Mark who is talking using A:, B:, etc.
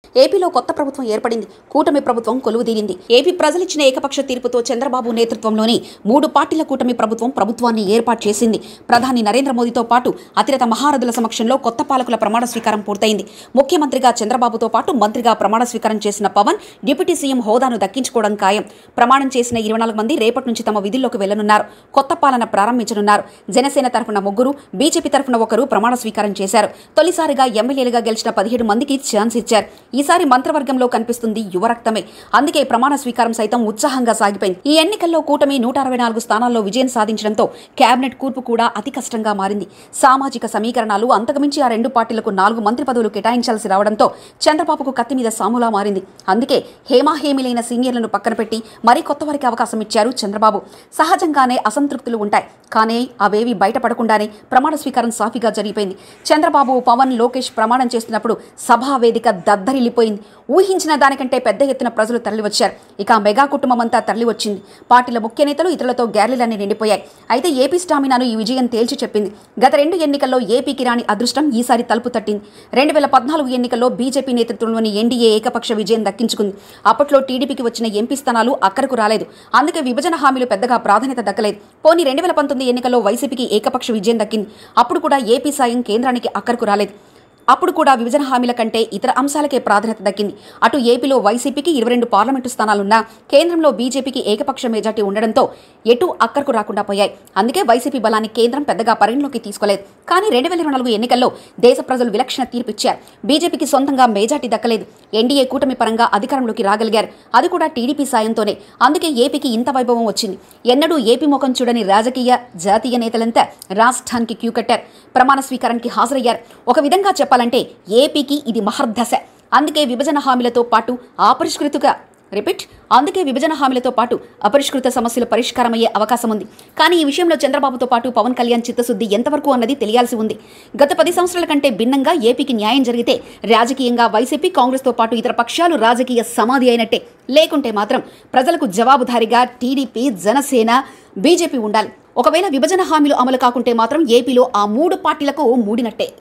A: ఏపీలో కొత్త ప్రభుత్వం ఏర్పడింది కూటమి ప్రభుత్వం కొలువుదీరింది ఏపీ ప్రజలిచ్చిన ఏకపక్ష తీర్పుతో చంద్రబాబు నేతృత్వంలోని మూడు పార్టీల కూటమి ప్రభుత్వం ప్రభుత్వాన్ని ఏర్పాటు చేసింది ప్రధాని నరేంద్ర మోదీతో పాటు అతిరథ మహారథుల సమక్షంలో కొత్త పాలకుల ప్రమాణ స్వీకారం పూర్తయింది ముఖ్యమంత్రిగా చంద్రబాబుతో పాటు మంత్రిగా ప్రమాణ స్వీకారం చేసిన పవన్ డిప్యూటీ సీఎం హోదాను దక్కించుకోవడం ఖాయం ప్రమాణం చేసిన ఇరవై నాలుగు మంది రేపటి నుంచి తమ విధుల్లోకి వెళ్లనున్నారు కొత్త పాలన ప్రారంభించనున్నారు జనసేన తరఫున ముగ్గురు బీజేపీ తరఫున ఒకరు ప్రమాణ స్వీకారం చేశారు తొలిసారిగా ఎమ్మెల్యేలుగా గెలిచిన పదిహేడు మందికి ఛాన్స్ ఇచ్చారు ఈసారి మంత్రివర్గంలో కనిపిస్తుంది యువరక్తమే అందుకే ప్రమాణ స్వీకారం సైతం ఉత్సాహంగా సాగిపోయింది ఈ ఎన్నికల్లో కూటమి నూట అరవై నాలుగు స్థానాల్లో విజయం సాధించడంతో కేబినెట్ కూర్పు కూడా అతి కష్టంగా మారింది సామాజిక సమీకరణాలు అంతకుమించి ఆ రెండు పార్టీలకు నాలుగు మంత్రి పదవులు కేటాయించాల్సి రావడంతో చంద్రబాబుకు కత్తి మీద సాములా మారింది అందుకే హేమాహేమిలైన సీనియర్లను పక్కన పెట్టి మరీ కొత్త వారికి అవకాశం ఇచ్చారు చంద్రబాబు సహజంగానే అసంతృప్తులు ఉంటాయి కానీ అవేవి బయటపడకుండానే ప్రమాణ స్వీకారం సాఫీగా జరిగిపోయింది చంద్రబాబు పవన్ లోకేష్ ప్రమాణం చేస్తున్నప్పుడు సభా వేదిక దద్దరిల్లిపోయింది ఊహించిన దానికంటే పెద్ద ఎత్తున ప్రజలు తరలివచ్చారు ఇక ఆ మెగా కుటుంబం అంతా తరలివచ్చింది పార్టీల ముఖ్య నేతలు ఇతరులతో గ్యాలరీలన్నీ నిండిపోయాయి అయితే ఏపీ స్టామినాను ఈ విజయం తేల్చి చెప్పింది గత రెండు ఎన్నికల్లో ఏపీకి రాని అదృష్టం ఈసారి తలుపు తట్టింది రెండు వేల పద్నాలుగు ఎన్నికల్లో బీజేపీ నేతృత్వంలోని ఎన్డీఏ ఏకపక్ష విజయం దక్కించుకుంది అప్పట్లో టీడీపీకి వచ్చిన ఎంపీ స్థానాలు అక్కడకు రాలేదు అందుకే విభజన హామీలు పెద్దగా ప్రాధాన్యత దక్కలేదు పోనీ రెండు వేల పంతొమ్మిది ఎన్నికల్లో వైసీపీకి ఏకపక్ష విజయం దక్కింది అప్పుడు కూడా ఏపీ సాయం కేంద్రానికి అక్కడకు రాలేదు అప్పుడు కూడా విభజన హామీల కంటే ఇతర అంశాలకే ప్రాధాన్యత దక్కింది అటు ఏపీలో వైసీపీకి ఇరవై రెండు పార్లమెంటు స్థానాలున్నా కేంద్రంలో బీజేపీకి ఏకపక్ష మెజార్టీ ఉండడంతో ఎటు అక్కరకు రాకుండా పోయాయి అందుకే వైసీపీ బలాన్ని కేంద్రం పెద్దగా పరిగణలోకి తీసుకోలేదు కానీ రెండు వేల ఇరవై నాలుగు ఎన్నికల్లో దేశ ప్రజలు విలక్షణ తీర్పిచ్చారు బీజేపీకి సొంతంగా మెజార్టీ దక్కలేదు ఎన్డీఏ కూటమి పరంగా అధికారంలోకి రాగలిగారు అది కూడా టీడీపీ సాయంతోనే అందుకే ఏపీకి ఇంత వైభవం వచ్చింది ఎన్నడూ ఏపీ ముఖం చూడని రాజకీయ జాతీయ నేతలంతా రాష్ట్రానికి క్యూ కట్టారు ప్రమాణ స్వీకారానికి హాజరయ్యారు ఒక విధంగా చెప్పాలంటే ఏపీకి ఇది మహర్దశ అందుకే విభజన హామీలతో పాటు అపరిష్కృతగా రిపీట్ అందుకే విభజన హామీలతో పాటు అపరిష్కృత సమస్యలు పరిష్కారమయ్యే అవకాశం ఉంది కానీ ఈ విషయంలో చంద్రబాబుతో పాటు పవన్ కళ్యాణ్ చిత్తశుద్ధి ఎంతవరకు అన్నది తెలియాల్సి ఉంది గత పది సంవత్సరాల కంటే భిన్నంగా ఏపీకి న్యాయం జరిగితే రాజకీయంగా వైసీపీ కాంగ్రెస్తో పాటు ఇతర పక్షాలు రాజకీయ సమాధి అయినట్టే లేకుంటే మాత్రం ప్రజలకు జవాబుదారీగా టీడీపీ జనసేన బీజేపీ ఉండాలి ఒకవేళ విభజన హామీలు అమలు కాకుంటే మాత్రం ఏపీలో ఆ మూడు పార్టీలకు మూడినట్టే